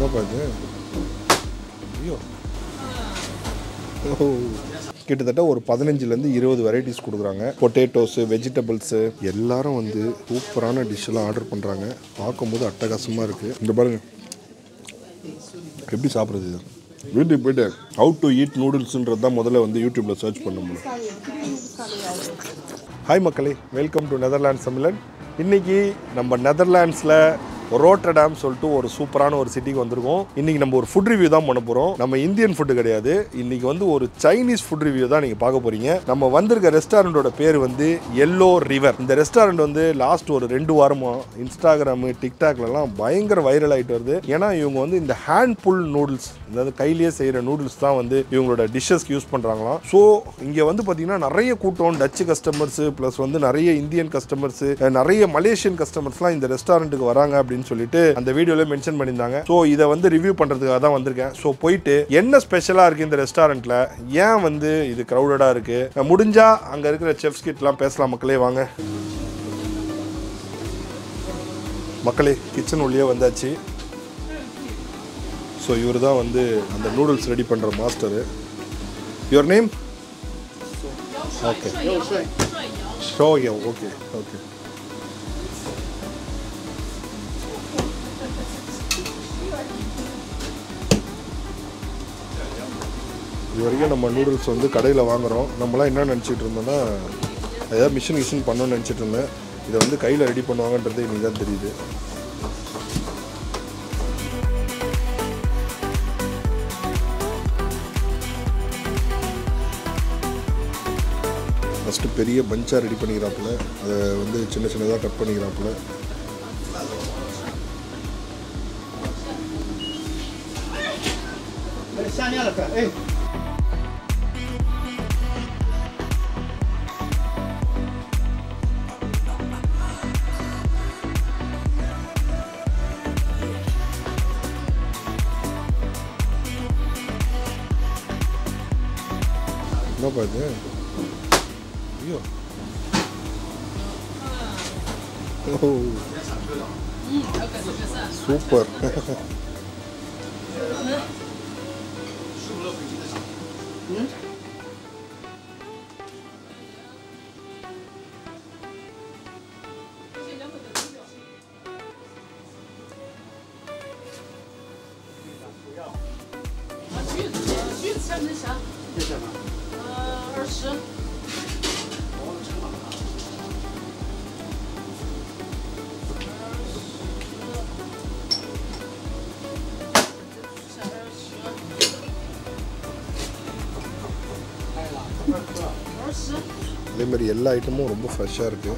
என்னப்பா இது ஐயோ ஓ கிட்டத்தட்ட ஒரு பதினஞ்சுலேருந்து இருபது வெரைட்டிஸ் கொடுக்குறாங்க பொட்டேட்டோஸு வெஜிடபிள்ஸு எல்லாரும் வந்து சூப்பரான டிஷ்ஷெல்லாம் ஆர்டர் பண்ணுறாங்க பார்க்கும்போது அட்டகாசமாக இருக்குது இந்த பாருங்க எப்படி சாப்பிட்றது இது வீட்டுக்கு போயிட்டு ஹவு டு ஈட் நூடுல்ஸுன்றது தான் முதல்ல வந்து யூடியூப்பில் சர்ச் பண்ண முடியும் ஹாய் மக்களே வெல்கம் டு நெதர்லாண்ட்ஸ் தமிழன் இன்னைக்கு நம்ம நெதர்லாண்ட்ஸில் ரோட்டர்டாம் சொல்லிட்டு ஒரு சூப்பரான ஒரு சிட்டிக்கு வந்திருக்கோம் இன்னைக்கு நம்ம ஒரு ஃபுட் ரிவ்யூ தான் பண்ண போகிறோம் நம்ம இந்தியன் ஃபுட்டு கிடையாது இன்னைக்கு வந்து ஒரு சைனீஸ் ஃபுட் ரிவ்யூ தான் நீங்கள் பார்க்க போறீங்க நம்ம வந்திருக்க ரெஸ்டாரண்ட்டோட பேர் வந்து எல்லோ ரிவர் இந்த ரெஸ்டாரண்ட் வந்து லாஸ்ட் ஒரு ரெண்டு வாரமா இன்ஸ்டாகிராமு டிக்டாக்லலாம் பயங்கர வைரல் ஆகிட்டு வருது ஏன்னா இவங்க வந்து இந்த ஹேண்ட் புல் நூடுல்ஸ் அதாவது கையிலேயே செய்கிற நூடுல்ஸ் தான் வந்து இவங்களோட டிஷ்ஷஸ்க்கு யூஸ் பண்ணுறாங்களாம் ஸோ இங்கே வந்து பார்த்தீங்கன்னா நிறைய கூட்டம் டச்சு கஸ்டமர்ஸு ப்ளஸ் வந்து நிறைய இந்தியன் கஸ்டமர்ஸு நிறைய மலேசியன் கஸ்டமர்ஸ்லாம் இந்த ரெஸ்டாரண்ட்டுக்கு வராங்க அப்படின்னு சொல்லிட்டு அந்த வீடியோவில் மென்ஷன் பண்ணியிருந்தாங்க ஸோ இதை வந்து ரிவ்யூ பண்ணுறதுக்காக தான் வந்திருக்கேன் ஸோ போயிட்டு என்ன ஸ்பெஷலாக இருக்குது இந்த ரெஸ்டாரண்ட்டில் ஏன் வந்து இது க்ரௌடடாக இருக்குது முடிஞ்சா அங்கே இருக்கிற செஃப்ஸ் கிட்டலாம் பேசலாம் மக்களே வாங்க மக்களே கிச்சன் உள்ளே வந்தாச்சு ஸோ இவர் தான் வந்து அந்த நூடுல்ஸ் ரெடி பண்ணுற மாஸ்டரு யுவர் நேம் ஓகே ஷோயா ஓகே ஓகே இது வரைக்கும் நம்ம நூடுல்ஸ் வந்து கடையில் வாங்குகிறோம் நம்மளாம் என்ன நினச்சிட்டு இருந்தோம்னா ஏதாவது மிஷின் மிஷின் பண்ணணும்னு நினச்சிட்டு இருந்தேன் இதை வந்து கையில் ரெடி பண்ணுவாங்கன்றது இன்னைக்கு தான் தெரியுது ஃபஸ்ட்டு பெரிய பஞ்சாக ரெடி பண்ணிக்கிறாப்புல அதை வந்து சின்ன சின்னதாக கட் பண்ணிக்கிறாப்புல என்னப்பா இது ஐயோ ஓ சூப்பர் 橘子香不香？呃，二十。 அதே மாதிரி எல்லா ஐட்டமும் ரொம்ப ஃப்ரெஷ்ஷாக இருக்குது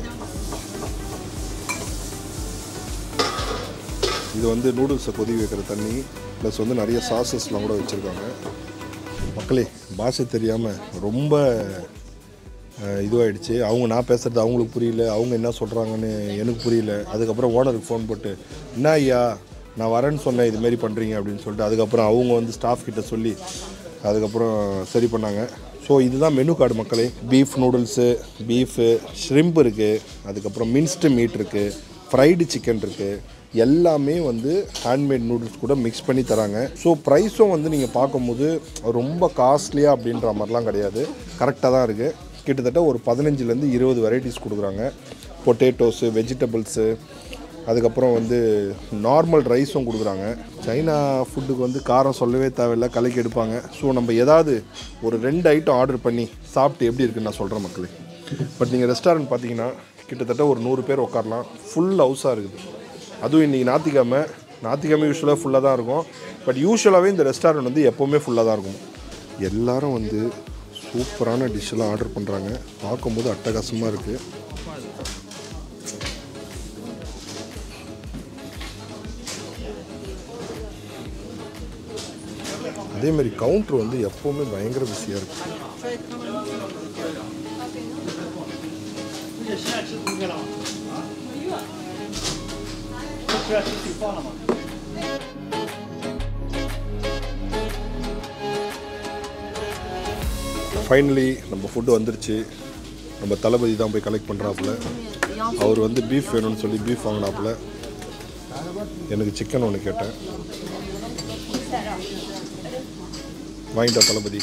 இது வந்து நூடுல்ஸை கொதி வைக்கிற தண்ணி ப்ளஸ் வந்து நிறைய சாசஸ்லாம் கூட வச்சுருக்காங்க மக்களே பாஷை தெரியாமல் ரொம்ப அஹ், இதுவாயிடுச்சு அவங்க நான் பேசுகிறது அவங்களுக்கு புரியல அவங்க என்ன சொல்கிறாங்கன்னு எனக்கு புரியல அதுக்கப்புறம் ஓனருக்கு ஃபோன் போட்டு என்ன ஐயா நான் வரேன்னு சொன்னேன் இது மாதிரி பண்ணுறீங்க அப்படின்னு சொல்லிட்டு அதுக்கப்புறம் அவங்க வந்து ஸ்டாஃப் கிட்ட சொல்லி அதுக்கப்புறம் சரி பண்ணாங்க ஸோ இதுதான் மெனு கார்டு மக்களே பீஃப் நூடுல்ஸு பீஃபு ஷ்ரிம்ப் இருக்குது அதுக்கப்புறம் மின்ஸ்டு மீட் இருக்குது ஃப்ரைடு சிக்கன் இருக்குது எல்லாமே வந்து ஹேண்ட்மேட் நூடுல்ஸ் கூட மிக்ஸ் பண்ணி தராங்க ஸோ ப்ரைஸும் வந்து நீங்கள் பார்க்கும்போது ரொம்ப காஸ்ட்லியாக அப்படின்ற மாதிரிலாம் கிடையாது கரெக்டாக தான் இருக்குது கிட்டத்தட்ட ஒரு பதினஞ்சுலேருந்து இருபது வெரைட்டிஸ் கொடுக்குறாங்க பொட்டேட்டோஸு வெஜிடபிள்ஸு அதுக்கப்புறம் வந்து நார்மல் ரைஸும் கொடுக்குறாங்க சைனா ஃபுட்டுக்கு வந்து காரம் சொல்லவே தேவையில்லை கலக்கி எடுப்பாங்க ஸோ நம்ம ஏதாவது ஒரு ரெண்டு ஐட்டம் ஆர்டர் பண்ணி சாப்பிட்டு எப்படி இருக்குன்னு நான் சொல்கிறேன் மக்களே பட் நீங்கள் ரெஸ்டாரண்ட் பார்த்தீங்கன்னா கிட்டத்தட்ட ஒரு நூறு பேர் உட்காரலாம் ஃபுல் ஹவுஸாக இருக்குது அதுவும் இன்றைக்கி ஞாத்திக்கிழமை ஞாத்திக்கிழமை யூஸ்வலாக ஃபுல்லாக தான் இருக்கும் பட் யூஸ்வலாகவே இந்த ரெஸ்டாரண்ட் வந்து எப்போவுமே ஃபுல்லாக தான் இருக்கும் எல்லாரும் வந்து சூப்பரான டிஷ்ஷெல்லாம் ஆர்டர் பண்ணுறாங்க பார்க்கும்போது அட்டகாசமாக இருக்குது அதே மாதிரி கவுண்டர் வந்து எப்போவுமே பயங்கர பிஸியாக இருக்குது ஃபைனலி நம்ம ஃபுட்டு வந்துருச்சு நம்ம தளபதி தான் போய் கலெக்ட் பண்ணுறாப்புல அவர் வந்து பீஃப் வேணும்னு சொல்லி பீஃப் வாங்கினாப்புல எனக்கு சிக்கன் ஒன்று கேட்டேன் வாங்கிட்டா தளபதி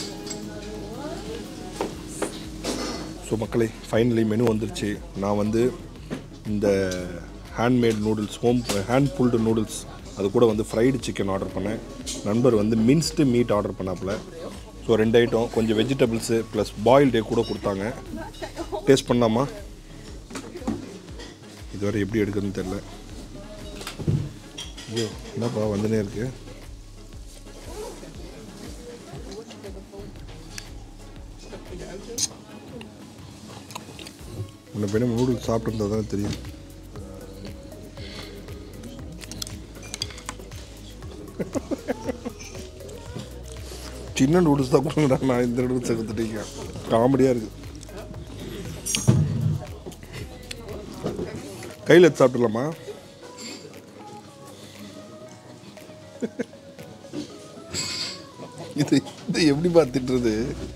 ஸோ மக்களே ஃபைனலி மெனு வந்துருச்சு நான் வந்து இந்த handmade noodles home hand pulled noodles அது கூட வந்து ஃப்ரைடு சிக்கன் ஆர்டர் பண்ணேன் நண்பர் வந்து மின்ஸ்டு மீட் ஆர்டர் பண்ணாப்புல ஸோ ரெண்டு ஐட்டம் கொஞ்சம் வெஜிடபிள்ஸு ப்ளஸ் பாயில்டே கூட கொடுத்தாங்க டேஸ்ட் பண்ணலாமா இதுவரை எப்படி எடுக்குதுன்னு தெரில ஐயோ என்னப்பா வந்துனே இருக்கு உன்னை போய் நம்ம நூடுல்ஸ் சாப்பிட்டுருந்தா தானே தெரியும் சின்ன நூடுல்ஸ் தான் கொடுங்கடா நான் இந்த நூடுல்ஸ் எடுத்துட்டீங்க காமெடியாக இருக்குது கையில் எடுத்து சாப்பிட்டுலாமா இது இது எப்படி பார்த்துட்டுறது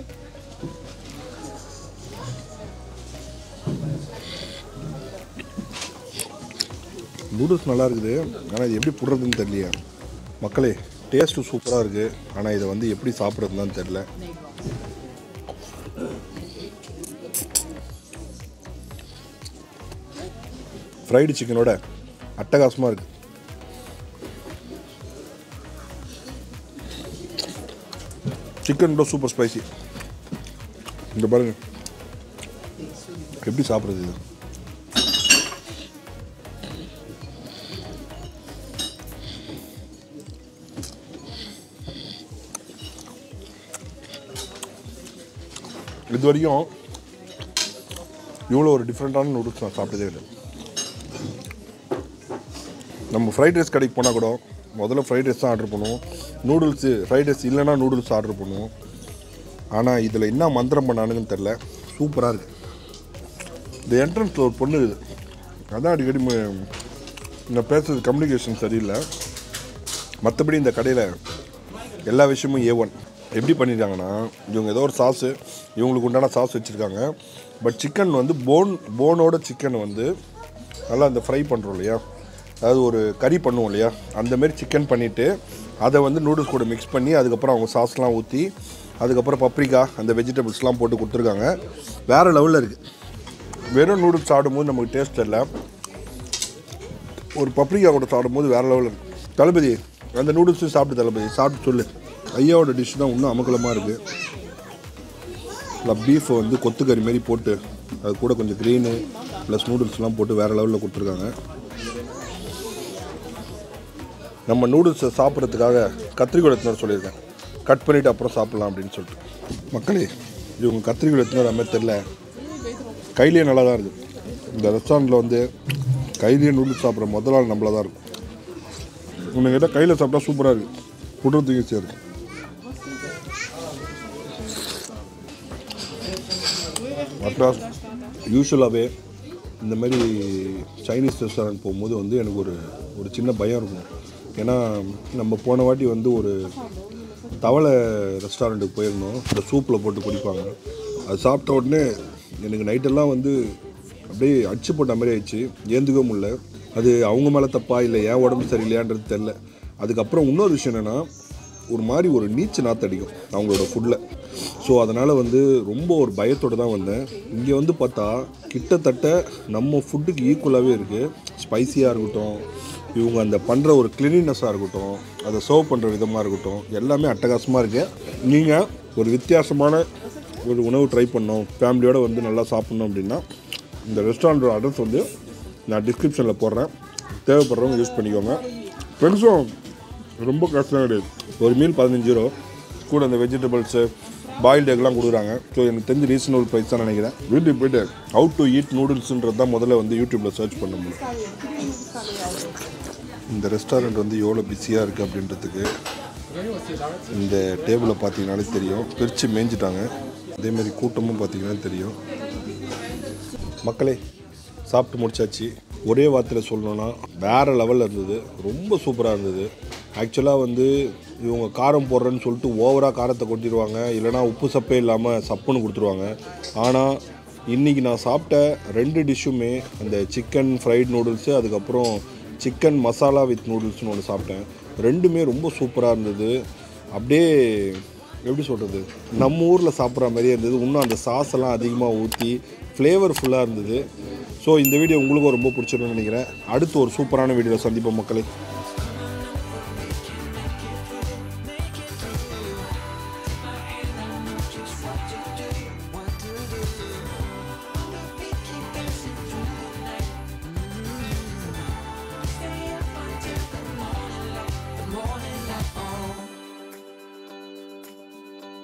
நூடுல்ஸ் நல்லா இருக்குது ஆனால் இது எப்படி போடுறதுன்னு தெரியலையா மக்களே டேஸ்ட்டு சூப்பராக இருக்குது ஆனால் இதை வந்து எப்படி சாப்பிட்றதுன்னு தெரில ஃப்ரைடு சிக்கனோட அட்டகாசமாக இருக்குது சிக்கன் கூட சூப்பர் ஸ்பைசி இந்த பாருங்க எப்படி சாப்பிட்றது இது இது வரைக்கும் இவ்வளோ ஒரு டிஃப்ரெண்ட்டான நூடுல்ஸ் நான் சாப்பிட்டதே இல்லை நம்ம ஃப்ரைட் ரைஸ் கடைக்கு போனால் கூட முதல்ல ஃப்ரைட் ரைஸ் தான் ஆர்டர் பண்ணுவோம் நூடுல்ஸு ஃப்ரைட் ரைஸ் இல்லைன்னா நூடுல்ஸ் ஆர்டர் பண்ணுவோம் ஆனால் இதில் என்ன மந்திரம் பண்ணானுங்கன்னு தெரில சூப்பராக இருக்குது இந்த என்ட்ரன்ஸில் ஒரு பொண்ணு இருக்குது அதான் அடிக்கடி மு- நான் பேசுறது கம்யூனிகேஷன் சரியில்லை மற்றபடி இந்த கடையில் எல்லா விஷயமும் ஏ ஒன் எப்படி பண்ணியிருக்காங்கன்னா இவங்க ஏதோ ஒரு சாஸு இவங்களுக்கு உண்டான சாஸ் வச்சுருக்காங்க பட் சிக்கன் வந்து போன் போனோட சிக்கன் வந்து நல்லா அந்த ஃப்ரை பண்ணுறோம் இல்லையா அதாவது ஒரு கறி பண்ணுவோம் இல்லையா அந்த மாதிரி சிக்கன் பண்ணிவிட்டு அதை வந்து நூடுல்ஸ் கூட மிக்ஸ் பண்ணி அதுக்கப்புறம் அவங்க சாஸ்லாம் ஊற்றி அதுக்கப்புறம் பப்ரிக்கா அந்த வெஜிடபிள்ஸ்லாம் போட்டு கொடுத்துருக்காங்க வேறு லெவலில் இருக்குது வெறும் நூடுல்ஸ் சாப்பிடும்போது நமக்கு டேஸ்ட் இல்லை ஒரு பப்ரிக்கா கூட சாப்பிடும்போது வேறு லெவலில் இருக்கு தளபதி அந்த நூடுல்ஸும் சாப்பிட்டு தளபதி சாப்பிட்டு சொல்லு ஐயாவோட டிஷ் தான் இன்னும் அமக்கலமாக இருக்குது இல்லை பீஃபை வந்து கொத்துக்கறி மாரி போட்டு அது கூட கொஞ்சம் க்ரீனு ப்ளஸ் நூடுல்ஸ்லாம் போட்டு வேறு லெவலில் கொடுத்துருக்காங்க நம்ம நூடுல்ஸை சாப்பிட்றதுக்காக கத்திரிக்கோள் எடுத்துன்னு சொல்லியிருக்கேன் கட் பண்ணிவிட்டு அப்புறம் சாப்பிட்லாம் அப்படின்னு சொல்லிட்டு மக்களே இவங்க கத்திரிக்கோள் எடுத்துன்னு வர மாதிரி தெரில கையிலேயே நல்லா தான் இருக்குது இந்த ரெஸ்டாரண்ட்டில் வந்து கையிலேயே நூடுல்ஸ் சாப்பிட்ற முதல் ஆள் நம்மள தான் இருக்கும் உன்னை கையில் சாப்பிட்டா சூப்பராக இருக்குது புடுறதுக்கு ஈஸியாக இருக்குது அட்ராஸ் யூஸ்வலாகவே இந்த மாதிரி சைனீஸ் ரெஸ்டாரண்ட் போகும்போது வந்து எனக்கு ஒரு ஒரு சின்ன பயம் இருக்கும் ஏன்னா நம்ம போன வாட்டி வந்து ஒரு தவளை ரெஸ்டாரண்ட்டுக்கு போயிருந்தோம் இந்த சூப்பில் போட்டு குடிப்பாங்க அது சாப்பிட்ட உடனே எனக்கு நைட்டெல்லாம் வந்து அப்படியே அடிச்சு போட்ட மாதிரி ஆயிடுச்சு ஏந்துக்கவே முடியல அது அவங்க மேலே தப்பா இல்லை ஏன் உடம்பு சரியில்லையான்றது தெரில அதுக்கப்புறம் இன்னொரு விஷயம் என்னென்னா ஒரு மாதிரி ஒரு நீச்சு நாத்து அடிக்கும் அவங்களோட ஃபுட்டில் ஸோ அதனால் வந்து ரொம்ப ஒரு பயத்தோடு தான் வந்தேன் இங்கே வந்து பார்த்தா கிட்டத்தட்ட நம்ம ஃபுட்டுக்கு ஈக்குவலாகவே இருக்குது ஸ்பைசியாக இருக்கட்டும் இவங்க அந்த பண்ணுற ஒரு கிளீனினஸாக இருக்கட்டும் அதை சர்வ் பண்ணுற விதமாக இருக்கட்டும் எல்லாமே அட்டகாசமாக இருக்குது நீங்கள் ஒரு வித்தியாசமான ஒரு உணவு ட்ரை பண்ணோம் ஃபேமிலியோடு வந்து நல்லா சாப்பிட்ணும் அப்படின்னா இந்த ரெஸ்டாரண்ட்டோட அட்ரஸ் வந்து நான் டிஸ்கிரிப்ஷனில் போடுறேன் தேவைப்படுறவங்க யூஸ் பண்ணிக்கோங்க பெருசும் ரொம்ப கஷ்டம் கிடையாது ஒரு மீல் பதினஞ்சு ரூபா கூட அந்த வெஜிடபிள்ஸு பாயில்டு எக்லாம் கொடுக்குறாங்க ஸோ எனக்கு தெரிஞ்சு ரீசனபிள் ப்ரைஸ் தான் நினைக்கிறேன் வீட்டுக்கு போயிட்டு ஹவு டு ஈட் நூடுல்ஸுன்றது தான் முதல்ல வந்து யூடியூப்பில் சர்ச் பண்ண முடியும் இந்த ரெஸ்டாரண்ட் வந்து எவ்வளோ பிஸியாக இருக்குது அப்படின்றதுக்கு இந்த டேபிளை பார்த்தீங்கனாலே தெரியும் பிரித்து மேய்ஞ்சிட்டாங்க அதேமாரி கூட்டமும் பார்த்தீங்கன்னா தெரியும் மக்களே சாப்பிட்டு முடிச்சாச்சு ஒரே வார்த்தையில் சொல்லணும்னா வேறு லெவலில் இருந்தது ரொம்ப சூப்பராக இருந்தது ஆக்சுவலாக வந்து இவங்க காரம் போடுறேன்னு சொல்லிட்டு ஓவராக காரத்தை கொட்டிடுவாங்க இல்லைனா உப்பு சப்பே இல்லாமல் சப்புன்னு கொடுத்துருவாங்க ஆனால் இன்றைக்கி நான் சாப்பிட்ட ரெண்டு டிஷ்ஷுமே அந்த சிக்கன் ஃப்ரைட் நூடுல்ஸு அதுக்கப்புறம் சிக்கன் மசாலா வித் நூடுல்ஸ்னு ஒன்று சாப்பிட்டேன் ரெண்டுமே ரொம்ப சூப்பராக இருந்தது அப்படியே எப்படி சொல்கிறது நம்ம ஊரில் சாப்பிட்ற மாதிரியே இருந்தது இன்னும் அந்த சாஸ் எல்லாம் அதிகமாக ஊற்றி ஃப்ளேவர்ஃபுல்லாக இருந்தது ஸோ இந்த வீடியோ உங்களுக்கும் ரொம்ப பிடிச்சிருக்கும்னு நினைக்கிறேன் அடுத்து ஒரு சூப்பரான வீடியோவில் சந்திப்போம் மக்களே